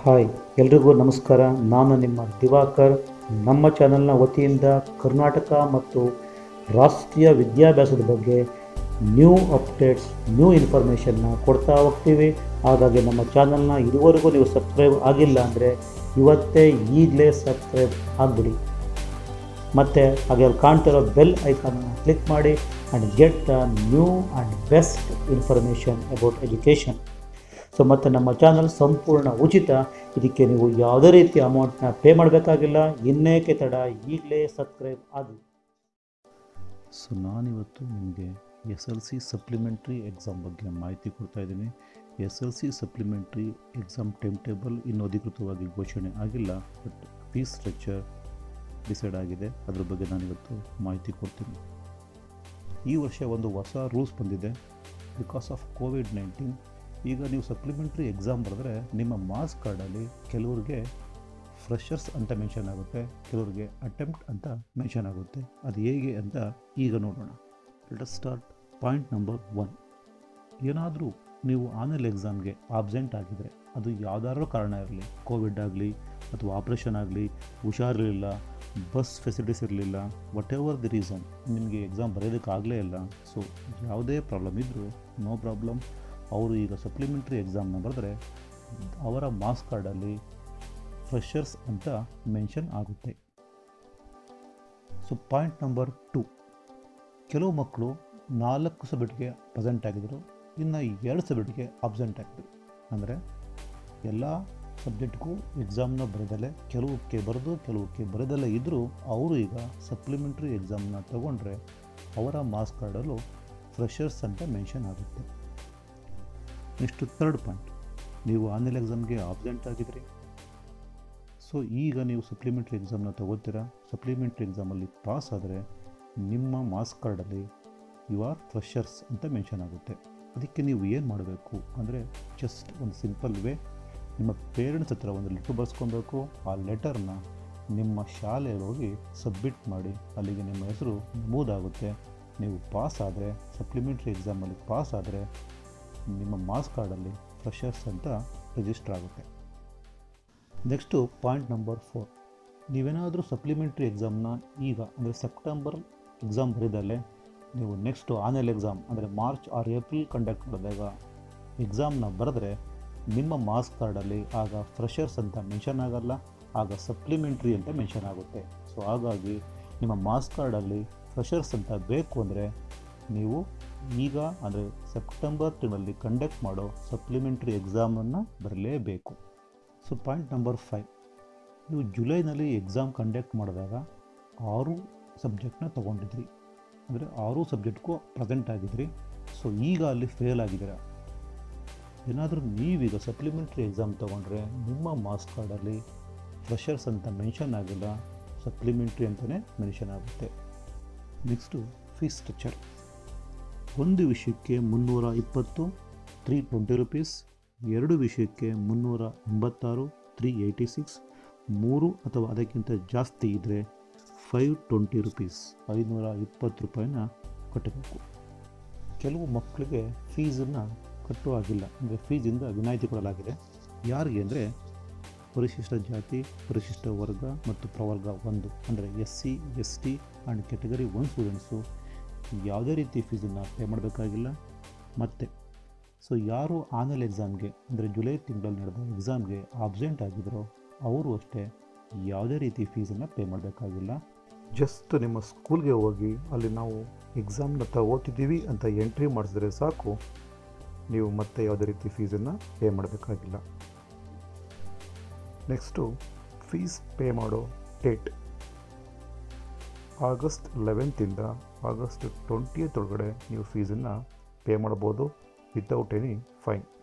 hi ಎಲ್ರಿಗೂ ನಮಸ್ಕಾರ ನಾನು ನಿಮ್ಮ ದಿವಾಕರ್ ನಮ್ಮ ಚಾನಲ್ನ ವತಿಯಿಂದ ಕರ್ನಾಟಕ ಮತ್ತು ರಾಷ್ಟ್ರೀಯ ವಿದ್ಯಾಭ್ಯಾಸದ ಬಗ್ಗೆ ನ್ಯೂ ಅಪ್ಡೇಟ್ಸ್ ನ್ಯೂ ಇನ್ಫಾರ್ಮೇಷನ್ನ ಕೊಡ್ತಾ ಹೋಗ್ತೀವಿ ಹಾಗಾಗಿ ನಮ್ಮ ಚಾನಲ್ನ ಇದುವರೆಗೂ ನೀವು ಸಬ್ಸ್ಕ್ರೈಬ್ ಆಗಿಲ್ಲ ಅಂದರೆ ಇವತ್ತೇ ಈಗಲೇ ಸಬ್ಸ್ಕ್ರೈಬ್ ಆಗಿಬಿಡಿ ಮತ್ತು ಹಾಗೆ ಅಲ್ಲಿ ಕಾಣ್ತಿರೋ ಬೆಲ್ ಐಕಾನ್ನ ಕ್ಲಿಕ್ ಮಾಡಿ and get the new and best information about education so ಮತ್ತು ನಮ್ಮ ಚಾನಲ್ ಸಂಪೂರ್ಣ ಉಚಿತ ಇದಕ್ಕೆ ನೀವು ಯಾವುದೇ ರೀತಿಯ ಅಮೌಂಟ್ನ ಪೇ ಮಾಡಬೇಕಾಗಿಲ್ಲ ಇನ್ನೇಕೆ ತಡ ಈಗಲೇ ಸಬ್ಸ್ಕ್ರೈಬ್ ಆಗಿ ಸೊ ನಾನಿವತ್ತು ನಿಮಗೆ S L C supplementary exam ಬಗ್ಗೆ ಮಾಹಿತಿ ಕೊಡ್ತಾ ಇದ್ದೀನಿ S L C supplementary exam time table ಇನ್ನೂ ಅಧಿಕೃತವಾಗಿ ಘೋಷಣೆ ಆಗಿಲ್ಲ ಬಟ್ ಫೀಸ್ ಸ್ಟ್ರಕ್ಚರ್ ಡಿಸೈಡ್ ಆಗಿದೆ ಅದ್ರ ಬಗ್ಗೆ ನಾನಿವತ್ತು ಮಾಹಿತಿ ಕೊಡ್ತೀನಿ ಈ ವರ್ಷ ಒಂದು ಹೊಸ ರೂಲ್ಸ್ ಬಂದಿದೆ ಬಿಕಾಸ್ ಆಫ್ ಕೋವಿಡ್ ನೈನ್ಟೀನ್ ಈಗ ನೀವು ಸಪ್ಲಿಮೆಂಟ್ರಿ ಎಕ್ಸಾಮ್ ಬರೆದ್ರೆ ನಿಮ್ಮ ಮಾರ್ಕ್ಸ್ ಕಾರ್ಡಲ್ಲಿ ಕೆಲವ್ರಿಗೆ ಫ್ರೆಷರ್ಸ್ ಅಂತ ಮೆನ್ಷನ್ ಆಗುತ್ತೆ ಕೆಲವ್ರಿಗೆ ಅಟೆಂಪ್ಟ್ ಅಂತ ಮೆನ್ಷನ್ ಆಗುತ್ತೆ ಅದು ಹೇಗೆ ಅಂತ ಈಗ ನೋಡೋಣ let start point number one ಏನಾದರೂ ನೀವು ಆನ್ಲೈನ್ ಎಕ್ಸಾಮ್ಗೆ ಆಬ್ಸೆಂಟ್ ಆಗಿದರೆ ಅದು ಯಾವುದಾದ್ರೂ ಕಾರಣ ಇರಲಿ ಕೋವಿಡ್ ಆಗಲಿ ಅಥವಾ ಆಪ್ರೇಷನ್ ಆಗಲಿ ಹುಷಾರಿರಲಿಲ್ಲ ಬಸ್ ಫೆಸಿಲಿಟೀಸ್ ಇರಲಿಲ್ಲ ವಾಟ್ ಎವರ್ ದಿ ರೀಸನ್ ನಿಮಗೆ ಎಕ್ಸಾಮ್ ಬರೆಯೋದಕ್ಕಾಗಲೇ ಇಲ್ಲ ಸೊ ಯಾವುದೇ ಪ್ರಾಬ್ಲಮ್ ಇದ್ದರೂ ನೋ ಪ್ರಾಬ್ಲಮ್ ಅವರು ಈಗ ಸಪ್ಲಿಮೆಂಟ್ರಿ ಎಕ್ಸಾಮ್ನ ಬರೆದ್ರೆ ಅವರ ಮಾರ್ಕ್ಸ್ ಕಾರ್ಡಲ್ಲಿ ಫ್ರೆಷರ್ಸ್ ಅಂತ ಮೆನ್ಷನ್ ಆಗುತ್ತೆ ಸೊ ಪಾಯಿಂಟ್ ನಂಬರ್ ಟು ಕೆಲವು ಮಕ್ಕಳು ನಾಲ್ಕು ಸಬ್ಜೆಕ್ಟ್ಗೆ ಪ್ರೆಸೆಂಟ್ ಆಗಿದ್ದರು ಇನ್ನು ಎರಡು ಸಬ್ಜೆಕ್ಟ್ಗೆ ಅಬ್ಸೆಂಟ್ ಆಗಿದ್ರು ಅಂದರೆ ಎಲ್ಲ ಸಬ್ಜೆಕ್ಟ್ಗೂ ಎಕ್ಸಾಮ್ನ ಬರೆದಲ್ಲೇ ಕೆಲವಕ್ಕೆ ಬರೆದು ಕೆಲವಕ್ಕೆ ಬರೆದಲ್ಲೇ ಇದ್ದರೂ ಅವರು ಈಗ ಸಪ್ಲಿಮೆಂಟ್ರಿ ಎಕ್ಸಾಮ್ನ ತಗೊಂಡ್ರೆ ಅವರ ಮಾರ್ಕ್ಸ್ ಕಾರ್ಡಲ್ಲೂ ಫ್ರೆಷರ್ಸ್ ಅಂತ ಮೆನ್ಷನ್ ಆಗುತ್ತೆ ನೆಕ್ಸ್ಟು ಥರ್ಡ್ ಪಾಯಿಂಟ್ ನೀವು ಆನ್ಲೈನ್ ಎಕ್ಸಾಮ್ಗೆ ಆಬ್ಸೆಂಟ್ ಆಗಿದ್ರಿ ಸೊ ಈಗ ನೀವು ಸಪ್ಲಿಮೆಂಟ್ರಿ ಎಕ್ಸಾಮ್ನ ತಗೋತೀರಾ ಸಪ್ಲಿಮೆಂಟ್ರಿ ಎಕ್ಸಾಮಲ್ಲಿ ಪಾಸ್ ಆದರೆ ನಿಮ್ಮ ಮಾರ್ಕ್ಸ್ ಕಾರ್ಡಲ್ಲಿ ಯು ಆರ್ ಫ್ರೆಷರ್ಸ್ ಅಂತ ಮೆನ್ಷನ್ ಆಗುತ್ತೆ ಅದಕ್ಕೆ ನೀವು ಏನು ಮಾಡಬೇಕು ಅಂದರೆ ಜಸ್ಟ್ ಒಂದು ಸಿಂಪಲ್ ವೇ ನಿಮ್ಮ ಪೇರೆಂಟ್ಸ್ ಹತ್ರ ಒಂದು ಲೆಟ್ರ್ ಬರ್ಸ್ಕೊಬೇಕು ಆ ಲೆಟರ್ನ ನಿಮ್ಮ ಶಾಲೆಗೆ ಹೋಗಿ ಸಬ್ಮಿಟ್ ಮಾಡಿ ಅಲ್ಲಿಗೆ ನಿಮ್ಮ ಹೆಸರು ನಮೂದಾಗುತ್ತೆ ನೀವು ಪಾಸ್ ಆದರೆ ಸಪ್ಲಿಮೆಂಟ್ರಿ ಎಕ್ಸಾಮಲ್ಲಿ ಪಾಸ್ ಆದರೆ ನಿಮ್ಮ ಮಾರ್ಕ್ಸ್ ಕಾರ್ಡಲ್ಲಿ ಫ್ರೆಷರ್ಸ್ ಅಂತ ರಿಜಿಸ್ಟರ್ ಆಗುತ್ತೆ ನೆಕ್ಸ್ಟು ಪಾಯಿಂಟ್ ನಂಬರ್ ಫೋರ್ ನೀವೇನಾದರೂ ಸಪ್ಲಿಮೆಂಟ್ರಿ ಎಕ್ಸಾಮ್ನ ಈಗ ಅಂದರೆ ಸೆಪ್ಟೆಂಬರ್ ಎಕ್ಸಾಮ್ ಬರೆದಲ್ಲೇ ನೀವು ನೆಕ್ಸ್ಟು ಆನ್ಲೈನ್ ಎಕ್ಸಾಮ್ ಅಂದರೆ ಮಾರ್ಚ್ ಆರ್ ಏಪ್ರಿಲ್ ಕಂಡಕ್ಟ್ ಮಾಡಿದಾಗ ಎಕ್ಸಾಮ್ನ ಬರೆದ್ರೆ ನಿಮ್ಮ ಮಾರ್ಕ್ಸ್ ಕಾರ್ಡಲ್ಲಿ ಆಗ ಫ್ರೆಷರ್ಸ್ ಅಂತ ಮೆನ್ಷನ್ ಆಗಲ್ಲ ಆಗ ಸಪ್ಲಿಮೆಂಟ್ರಿ ಅಂತ ಮೆನ್ಷನ್ ಆಗುತ್ತೆ ಸೊ ಹಾಗಾಗಿ ನಿಮ್ಮ ಮಾರ್ಕ್ಸ್ ಕಾರ್ಡಲ್ಲಿ ಫ್ರೆಷರ್ಸ್ ಅಂತ ಬೇಕು ಅಂದರೆ ನೀವು ಈಗ ಅಂದರೆ ಸೆಪ್ಟೆಂಬರ್ ತಿಂಗಳಲ್ಲಿ ಕಂಡಕ್ಟ್ ಮಾಡೋ ಸಪ್ಲಿಮೆಂಟ್ರಿ ಎಕ್ಸಾಮನ್ನು ಬರಲೇಬೇಕು ಸೊ ಪಾಯಿಂಟ್ ನಂಬರ್ ಫೈವ್ ನೀವು ಜುಲೈನಲ್ಲಿ ಎಕ್ಸಾಮ್ ಕಂಡಕ್ಟ್ ಮಾಡಿದಾಗ ಆರು ಸಬ್ಜೆಕ್ಟ್ನ ತೊಗೊಂಡಿದ್ರಿ ಅಂದರೆ ಆರು ಸಬ್ಜೆಕ್ಟ್ಗೂ ಪ್ರೆಸೆಂಟ್ ಆಗಿದ್ರಿ ಸೊ ಈಗ ಅಲ್ಲಿ ಫೇಲ್ ಆಗಿದ್ದೀರಾ ಏನಾದರೂ ನೀವೀಗ ಸಪ್ಲಿಮೆಂಟ್ರಿ ಎಕ್ಸಾಮ್ ತೊಗೊಂಡ್ರೆ ನಿಮ್ಮ ಮಾರ್ಕ್ಸ್ ಕಾರ್ಡಲ್ಲಿ ಫ್ರೆಷರ್ಸ್ ಅಂತ ಮೆನ್ಷನ್ ಆಗಿಲ್ಲ ಸಪ್ಲಿಮೆಂಟ್ರಿ ಅಂತಲೇ ಮೆನ್ಷನ್ ಆಗುತ್ತೆ ನೆಕ್ಸ್ಟು ಫೀಸ್ ಸ್ಟ್ರಕ್ಚರ್ ಒಂದು ವಿಷಯಕ್ಕೆ ಮುನ್ನೂರ ಇಪ್ಪತ್ತು ತ್ರೀ ಟ್ವೆಂಟಿ ರುಪೀಸ್ ಎರಡು ವಿಷಯಕ್ಕೆ ಮುನ್ನೂರ ಎಂಬತ್ತಾರು ತ್ರೀ ಏಯ್ಟಿ ಸಿಕ್ಸ್ ಮೂರು ಅಥವಾ ಅದಕ್ಕಿಂತ ಜಾಸ್ತಿ ಇದ್ದರೆ ಫೈವ್ ಟ್ವೆಂಟಿ ರುಪೀಸ್ ಐನೂರ ಇಪ್ಪತ್ತು ರೂಪಾಯಿನ ಕಟ್ಟಬೇಕು ಕೆಲವು ಮಕ್ಕಳಿಗೆ ಫೀಸನ್ನು ಕಟ್ಟುವಾಗಿಲ್ಲ ಅಂದರೆ ಫೀಸಿಂದ ವಿನಾಯಿತಿ ಕೊಡಲಾಗಿದೆ ಯಾರಿಗೆ ಅಂದರೆ ಪರಿಶಿಷ್ಟ ಜಾತಿ ಪರಿಶಿಷ್ಟ ವರ್ಗ ಮತ್ತು ಪ್ರವರ್ಗ ಒಂದು ಅಂದರೆ S C S T and category one students ಯಾವುದೇ ರೀತಿ ಫೀಸನ್ನು ಪೇ ಮಾಡಬೇಕಾಗಿಲ್ಲ ಮತ್ತು ಸೊ ಯಾರು ಆನ್ಲೈನ್ ಎಕ್ಸಾಮ್ಗೆ ಅಂದರೆ ಜುಲೈ ತಿಂಗಳಲ್ಲಿ ನಡೆದ ಎಕ್ಸಾಮ್ಗೆ ಆಬ್ಸೆಂಟ್ ಆಗಿದ್ರೋ ಅವರು ಅಷ್ಟೇ ಯಾವುದೇ ರೀತಿ ಫೀಸನ್ನು ಪೇ ಮಾಡಬೇಕಾಗಿಲ್ಲ ಜಸ್ಟ್ ನಿಮ್ಮ ಸ್ಕೂಲ್ಗೆ ಹೋಗಿ ಅಲ್ಲಿ ನಾವು ಎಕ್ಸಾಮ್ನ ಓದ್ತಿದ್ದೀವಿ ಅಂತ ಎಂಟ್ರಿ ಮಾಡಿಸಿದ್ರೆ ಸಾಕು ನೀವು ಮತ್ತೆ ಯಾವುದೇ ರೀತಿ ಫೀಸನ್ನು ಪೇ ಮಾಡಬೇಕಾಗಿಲ್ಲ ನೆಕ್ಸ್ಟು ಫೀಸ್ ಪೇ ಮಾಡೋ ಡೇಟ್ ಆಗಸ್ಟ್ ಲೆವೆಂತಿಂದ ಆಗಸ್ಟ್ ಟ್ವೆಂಟಿಯತ್ ಒಳಗಡೆ ನೀವು ಫೀಸನ್ನು ಪೇ ಮಾಡ್ಬೋದು ವಿತೌಟ್ ಎನಿ ಫೈನ್